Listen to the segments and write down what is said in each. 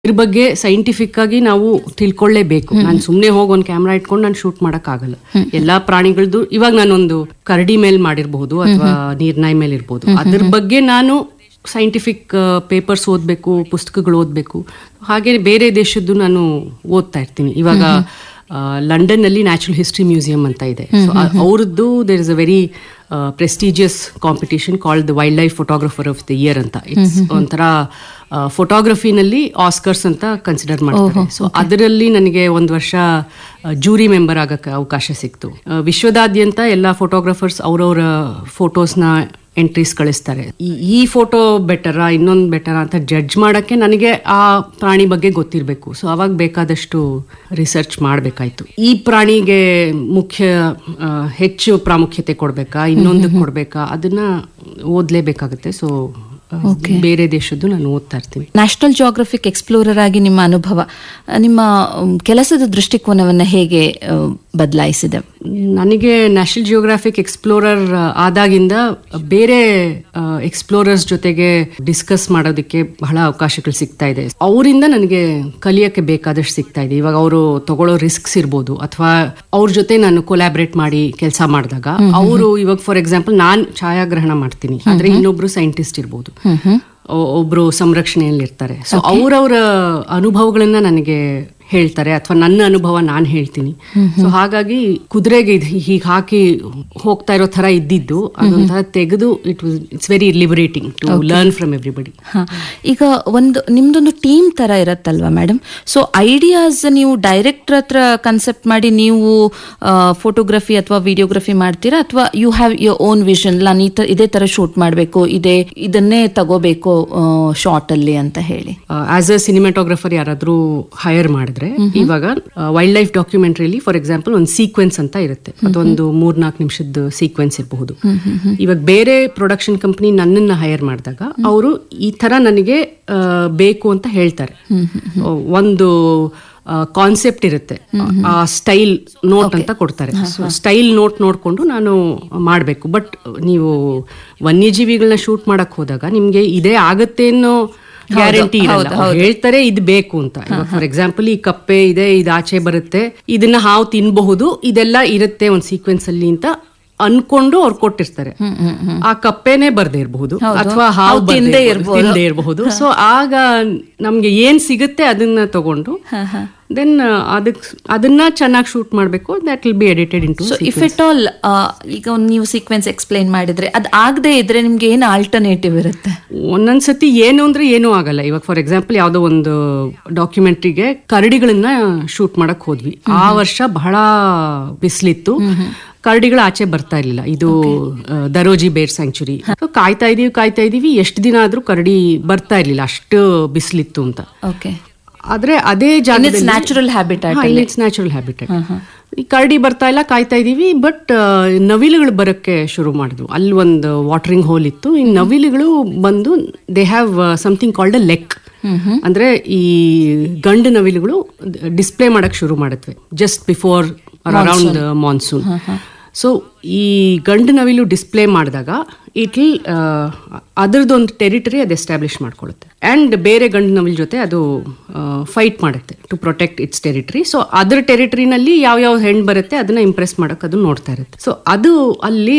ಇದ್ರ ಬಗ್ಗೆ ಸೈಂಟಿಫಿಕ್ ಆಗಿ ನಾವು ತಿಳ್ಕೊಳ್ಳೇಬೇಕು ನಾನು ಸುಮ್ಮನೆ ಹೋಗಿ ಒಂದು ಕ್ಯಾಮ್ರಾ ಇಟ್ಕೊಂಡು ನಾನು ಶೂಟ್ ಆಗಲ್ಲ ಎಲ್ಲಾ ಪ್ರಾಣಿಗಳದ್ದು ಇವಾಗ ನಾನೊಂದು ಕರಡಿ ಮೇಲ್ ಮಾಡಿರ್ಬಹುದು ಅಥವಾ ನೀರ್ನಾಯಿ ಮೇಲೆ ಇರ್ಬೋದು ಅದ್ರ ಬಗ್ಗೆ ನಾನು ಸೈಂಟಿಫಿಕ್ ಪೇಪರ್ಸ್ ಓದಬೇಕು ಪುಸ್ತಕಗಳು ಓದಬೇಕು ಹಾಗೆ ಬೇರೆ ದೇಶದ್ದು ನಾನು ಓದ್ತಾ ಇರ್ತೀನಿ ಇವಾಗ ಲಂಡನ್ ನಲ್ಲಿ ನ್ಯಾಚುರಲ್ ಹಿಸ್ಟ್ರಿ ಮ್ಯೂಸಿಯಂ ಅಂತ ಇದೆ ಸೊ ಅವ್ರದ್ದು there is a very prestigious competition called the wildlife photographer of the year ಅಂತ ಇಟ್ಸ್ ಒಂಥರ ಫೋಟೋಗ್ರಫಿನಲ್ಲಿ ಆಸ್ಕರ್ಸ್ ಅಂತ ಕನ್ಸಿಡರ್ ಮಾಡ್ತಾರೆ ಸೊ ಅದರಲ್ಲಿ ನನಗೆ ಒಂದು ವರ್ಷ ಜೂರಿ ಮೆಂಬರ್ ಆಗಕ್ಕೆ ಅವಕಾಶ ಸಿಕ್ತು ಆ, ವಿಶ್ವದಾದ್ಯಂತ ಎಲ್ಲ ಫೋಟೋಗ್ರಫರ್ಸ್ ಅವ್ರವ್ರ ಫೋಟೋಸ್ನ ಎಂಟ್ರೀಸ್ ಕಳಿಸ್ತಾರೆ ಈ- ಈ ಫೋಟೋ ಬೆಟರಾ ಇನ್ನೊಂದು ಬೆಟರಾ ಅಂತ ಜಡ್ಜ್ ಮಾಡಕ್ಕೆ ನನಗೆ ಆ ಪ್ರಾಣಿ ಬಗ್ಗೆ ಗೊತ್ತಿರಬೇಕು ಸೊ ಅವಾಗ ಬೇಕಾದಷ್ಟು ರಿಸರ್ಚ್ ಮಾಡಬೇಕಾಯ್ತು ಈ ಪ್ರಾಣಿಗೆ ಮುಖ್ಯ ಆ, ಹೆಚ್ಚು ಪ್ರಾಮುಖ್ಯತೆ ಕೊಡ್ಬೇಕಾ ಇನ್ನೊಂದು ಕೊಡ್ಬೇಕಾ ಅದನ್ನ ಓದ್ಲೇಬೇಕಾಗುತ್ತೆ ಸೊ ಬೇರೆ ದೇಶದ್ದು ನಾನು ಓದ್ತಾ ಇರ್ತೀನಿ ನ್ಯಾಷನಲ್ ಜಿಯೋಗ್ರಫಿಕ್ ಎಕ್ಸ್ಪ್ಲೋರರ್ ಆಗಿ ನಿಮ್ಮ ಅನುಭವ ಆ, ನಿಮ್ಮ ಮ್, ಕೆಲಸದ ದೃಷ್ಟಿಕೋನವನ್ನ ಹೇಗೆ ಬದಲಾಯಿಸಿದೆ ನನಗೆ ನ್ಯಾಷನಲ್ ಜಿಯೋಗ್ರಾಫಿಕ್ ಎಕ್ಸ್ಪ್ಲೋರರ್ ಆದಾಗಿಂದ ಬೇರೆ ಎಕ್ಸ್ಪ್ಲೋರರ್ಸ್ ಜೊತೆಗೆ ಡಿಸ್ಕಸ್ ಮಾಡೋದಕ್ಕೆ ಬಹಳ ಅವಕಾಶಗಳು ಸಿಗ್ತಾ ಇದೆ ಅವರಿಂದ ನನಗೆ ಕಲಿಯಕ್ಕೆ ಬೇಕಾದಷ್ಟು ಸಿಗ್ತಾ ಇದೆ ಇವಾಗ ಅವರು ತಗೊಳ್ಳೋ ರಿಸ್ಕ್ಸ್ ಇರ್ಬೋದು ಅಥವಾ ಅವ್ರ ಜೊತೆ ನಾನು ಕೊಲಾಬ್ರೇಟ್ ಮಾಡಿ ಕೆಲಸ ಮಾಡಿದಾಗ ಅವರು ಇವಾಗ ಫಾರ್ ಎಕ್ಸಾಂಪಲ್ ನಾನ್ ಛಾಯಾಗ್ರಹಣ ಮಾಡ್ತೀನಿ ಆದ್ರೆ ಇನ್ನೊಬ್ರು ಸೈಂಟಿಸ್ಟ್ ಇರ್ಬೋದು ಒ- ಒಬ್ರು ಸಂರಕ್ಷಣೆಯಲ್ಲಿ ಇರ್ತಾರೆ ಸೊ ಅವ್ರವ್ರ ಅನುಭವಗಳನ್ನ ನನಗೆ ಹೇಳ್ತಾರೆ ಅಥವಾ ನನ್ನ ಅನುಭವ ನಾನು ಹೇಳ್ತೀನಿ ಸೊ ಹಾಗಾಗಿ ಕುದುರೆಗೆ ಇದು ಹೀಗೆ ಹಾಕಿ ಹೋಗ್ತಾ ಇರೋ ತರ ಇದ್ದಿದ್ದು ಅದೊಂಥರ ತೆಗೆದು it was it's very liberating to learn from everybody ಹ. ಈಗ ಒಂದು ನಿಮ್ದೊಂದು ಟೀಮ್ ತರ ಇರತ್ತಲ್ವಾ ಮೇಡಮ್ ಸೊ ಐಡಿಯಾಸ್ ನೀವು ಡೈರೆಕ್ಟರ್ ಹತ್ರ ಕನ್ಸೆಪ್ಟ್ ಮಾಡಿ ನೀವು ಫೋಟೋಗ್ರಫಿ ಅಥವಾ ವಿಡಿಯೋಗ್ರಫಿ ಮಾಡ್ತೀರಾ ಅಥವಾ you have your own vision ನಾನು ಈ ತರ ಇದೇ ತರ ಶೂಟ್ ಮಾಡಬೇಕು ಇದೇ ಇದನ್ನೇ ತಗೋಬೇಕು ಶಾರ್ಟ್ ಅಲ್ಲಿ ಅಂತ ಹೇಳಿ ಆಸ್ ಅ ಸಿನಿಮಾಟೋಗ್ರಫರ್ ಯಾರಾದ್ರೂ ಹೈಯರ್ ಮಾಡಿದ್ರೆ ಇವಾಗ ವೈಲ್ಡ್ ಲೈಫ್ ಡಾಕ್ಯುಮೆಂಟ್ರಿಲಿ ಫಾರ್ ಎಕ್ಸಾಂಪಲ್ ಒಂದು ಸೀಕ್ವೆನ್ಸ್ ಅಂತ ಇರುತ್ತೆ ಅದೊಂದು ಮೂರ್ನಾಲ್ಕು ನಿಮಿಷದ ಸೀಕ್ವೆನ್ಸ್ ಇರಬಹುದು ಇವಾಗ ಬೇರೆ ಪ್ರೊಡಕ್ಷನ್ ಕಂಪನಿ ನನ್ನನ್ನ ಹೈಯರ್ ಮಾಡಿದಾಗ ಅವರು ಈ ತರ ನನಗೆ ಆ, ಬೇಕು ಅಂತ ಹೇಳ್ತಾರೆ ಒಂದು ಕಾನ್ಸೆಪ್ಟ್ ಇರುತ್ತೆ ಆ ಸ್ಟೈಲ್ ನೋಟ್ ಅಂತ ಕೊಡ್ತಾರೆ ಸ್ಟೈಲ್ ನೋಟ್ ನೋಡ್ಕೊಂಡು ನಾನು ಮಾಡಬೇಕು ಬಟ್ ನೀವು ವನ್ಯಜೀವಿಗಳನ್ನ ಶೂಟ್ ಮಾಡಕ್ ಹೋದಾಗ ನಿಮ್ಗೆ ಇದೇ ಆಗತ್ತೆ ಅನ್ನೋ ಗ್ಯಾರಂಟಿ ಇರಲ್ಲ ಅವ್ರು ಹೇಳ್ತಾರೆ ಇದು ಬೇಕು ಅಂತ ಇವಾಗ ಫಾರ್ ಎಕ್ಸಾಂಪಲ್ ಈ ಕಪ್ಪೆ ಇದೆ ಇದು ಆಚೆ ಬರುತ್ತೆ ಇದನ್ನ ಹಾವು ತಿನ್ಬಹುದು ಇದೆಲ್ಲ ಇರುತ್ತೆ ಒಂದ್ ಸೀಕ್ವೆನ್ಸ್ ಅಲ್ಲಿ ಅಂತ ಅನ್ಕೊಂಡು ಅವ್ರು ಕೊಟ್ಟಿರ್ತಾರೆ ಆ ಕಪ್ಪೆನೆ ಬರ್ದೇ ಇರಬಹುದು ಅಥವಾ ಹಾವು ತಿಂದೇ ತಿಂದೇ ಇರಬಹುದು ಸೊ ಆಗ ನಮ್ಗೆ ಏನ್ ಸಿಗುತ್ತೆ ಅದನ್ನ ತಗೊಂಡು ದೆನ್ ಅದಕ್ ಅದನ್ನ ಚೆನ್ನಾಗಿ ಶೂಟ್ ಮಾಡ್ಬೇಕು that will be edited into so if it all ಈಗ ಒಂದ್ ನೀವು ಸೀಕ್ವೆನ್ಸ್ ಎಕ್ಸ್ಪ್ಲೈನ್ ಮಾಡಿದ್ರೆ ಅದು ಆಗದೆ ಇದ್ರೆ ನಿಮ್ಗೆ ಏನು ಆಲ್ಟರ್ನೇಟಿವ್ ಇರುತ್ತೆ ಒಂದೊಂದ್ಸತಿ ಏನು ಅಂದ್ರೆ ಏನೂ ಆಗಲ್ಲ ಇವಾಗ ಫಾರ್ ಎಕ್ಸಾಂಪಲ್ ಯಾವ್ದೋ ಒಂದು ಡಾಕ್ಯುಮೆಂಟ್ರಿಗೆ ಕರಡಿಗಳನ್ನ ಶೂಟ್ ಮಾಡಕ್ ಹೋದ್ವಿ ಆ ವರ್ಷ ಬಹಳ ಬಿಸಿಲಿತ್ತು ಕರಡಿಗಳು ಆಚೆ ಬರ್ತಾ ಇರ್ಲಿಲ್ಲ ಇದು ಆ, ದರೋಜಿ ಬೇರ್ ಸ್ಯಾಂಕ್ಚುರಿ ಕಾಯ್ತಾ ಇದೀವಿ ಕಾಯ್ತಾ ಇದೀವಿ ಎಷ್ಟು ದಿನ ಆದ್ರೂ ಕರಡಿ ಬರ್ತಾ ಇರ್ಲಿಲ್ಲ ಅಷ್ಟು ಬಿಸಿಲಿತ್ತು ಅಂತ ಓಕೆ ಆದ್ರೆ ಅದೇ ಜಾಗದಲ್ಲಿ natural habit it's natural habit ಈ ಕರಡಿ ಬರ್ತಾ ಇಲ್ಲ ಕಾಯ್ತಾ ಇದೀವಿ ಬಟ್ ನವಿಲುಗಳು ಬರಕ್ಕೆ ಶುರು ಮಾಡಿದ್ವು ಅಲ್ಲಿ ಒಂದು ವಾಟರಿಂಗ್ ಹೋಲ್ ಇತ್ತು ಈ ನವಿಲುಗಳು ಬಂದು they have something called a lek ಅಂದ್ರೆ ಈ ಗಂಡು ನವಿಲುಗಳು ಡಿಸ್ಪ್ಲೇ ಮಾಡಕ್ ಶುರು ಮಾಡತ್ವೆ just before around monsoon so ಈ ಗಂಡು ನವಿಲು ಡಿಸ್ಪ್ಲೇ ಮಾಡಿದಾಗ ಇಟ್ ವಿಲ್ ಅದರದೊಂದು ಟೆರಿಟರಿ ಅದು ಎಸ್ಟಾಬ್ಲಿಷ್ ಮಾಡ್ಕೊಳ್ಳುತ್ತೆ ಅಂಡ್ ಬೇರೆ ಗಂಡು ನವಿಲ್ ಜೊತೆ ಅದು ಫೈಟ್ ಮಾಡುತ್ತೆ to protect its territory so ಅದರ ಟೆರಿಟರಿನಲ್ಲಿ ಯಾವ ಯಾವ ಹೆಣ್ಣು ಬರುತ್ತೆ ಅದನ್ನ ಇಂಪ್ರೆಸ್ ಮಾಡಕ್ ಅದು ನೋಡ್ತಾ ಇರುತ್ತೆ ಸೊ ಅದು ಅಲ್ಲಿ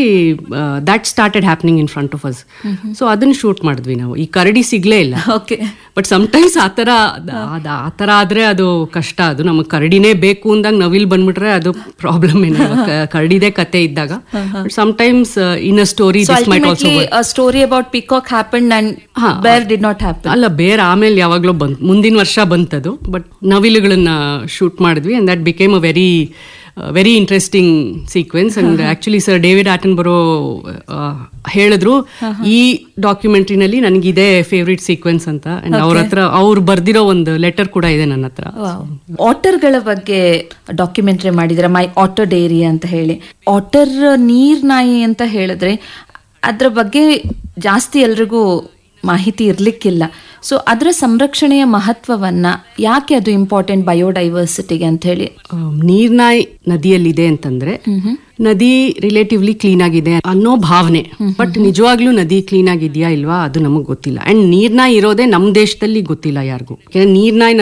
that started happening in front of us so ಅದನ್ನ ಶೂಟ್ ಮಾಡಿದ್ವಿ ನಾವು ಈ ಕರಡಿ ಸಿಗ್ಲೇ ಇಲ್ಲ ಓಕೆ ಬಟ್ ಸಮಟೈಮ್ಸ್ ಆ ಥರ ಅದ್- ಆ ಥರ ಆದ್ರೆ ಅದು ಕಷ್ಟ ಅದು ನಮಗೆ ಕರಡಿನೇ ಬೇಕು ಅಂದಾಗ ನವಿಲ್ ಬಂದ್ಬಿಟ್ರೆ ಅದು ಪ್ರಾಬ್ಲಮ್ ಏನು ಕರಡಿದೇ ಕತೆ ಇದ್ದಾಗ sometimes in a story this might also story about peacock happen and bear did not happen ಅಲ್ಲ ಬೇರೆ ಆಮೇಲೆ ಯಾವಾಗ್ಲೋ ಬಂತ್ ಮುಂದಿನ ವರ್ಷ ಬಂತದು ಬಟ್ ನವಿಲುಗಳನ್ನ ಶೂಟ್ ಮಾಡಿದ್ವಿ and that became a very very interesting sequence and actually sir David Attenborough ಹೇಳಿದ್ರು ಈ ಡಾಕ್ಯುಮೆಂಟ್ರಿನಲ್ಲಿ ನನಗೆ ಇದೇ ಫೇವ್ರೇಟ್ ಸೀಕ್ವೆನ್ಸ್ ಅಂತ ಅಂಡ್ ಅವ್ರ ಹತ್ರ ಅವ್ರು ಬರ್ದಿರೋ ಒಂದು ಲೆಟರ್ ಕೂಡ ಇದೆ ನನ್ನ ಹತ್ರ ಆಟರ್ಗಳ ಬಗ್ಗೆ ಡಾಕ್ಯುಮೆಂಟ್ರಿ ಮಾಡಿದ್ರೆ ಮೈ ಆಟರ್ ಡೇರಿ ಅಂತ ಹೇಳಿ ಆಟರ್ ನೀರ್ ನಾಯಿ ಅಂತ ಹೇಳಿದ್ರೆ ಅದ್ರ ಬಗ್ಗೆ ಜಾಸ್ತಿ ಎಲ್ರಿಗೂ ಮಾಹಿತಿ ಇರ್ಲಿಕ್ಕಿಲ್ಲ ಸೊ ಅದರ ಸಂರಕ್ಷಣೆಯ ಮಹತ್ವವನ್ನ ಯಾಕೆ ಅದು ಇಂಪಾರ್ಟೆಂಟ್ ಬಯೋಡೈವರ್ಸಿಟಿಗೆ ಅಂತ ಹೇಳಿ ಆಮ್, ನೀರ್ನಾಯಿ ನದಿಯಲ್ಲಿದೆ ಅಂತಂದ್ರೆ ನದಿ ರಿಲೇಟಿವ್ಲಿ ಕ್ಲೀನ್ ಆಗಿದೆ ಅನ್ನೋ ಭಾವನೆ ಬಟ್ ನಿಜವಾಗ್ಲೂ ನದಿ ಕ್ಲೀನ್ ಆಗಿದ್ಯಾ ಇಲ್ವಾ ಅದು ನಮಗ್ ಗೊತ್ತಿಲ್ಲ ಅಂಡ್ ನೀರ್ನಾಯಿ ಇರೋದೇ ನಮ್ ದೇಶದಲ್ಲಿ ಗೊತ್ತಿಲ್ಲ ಯಾರಿಗೂ ನೀರ್ನಾಯಿ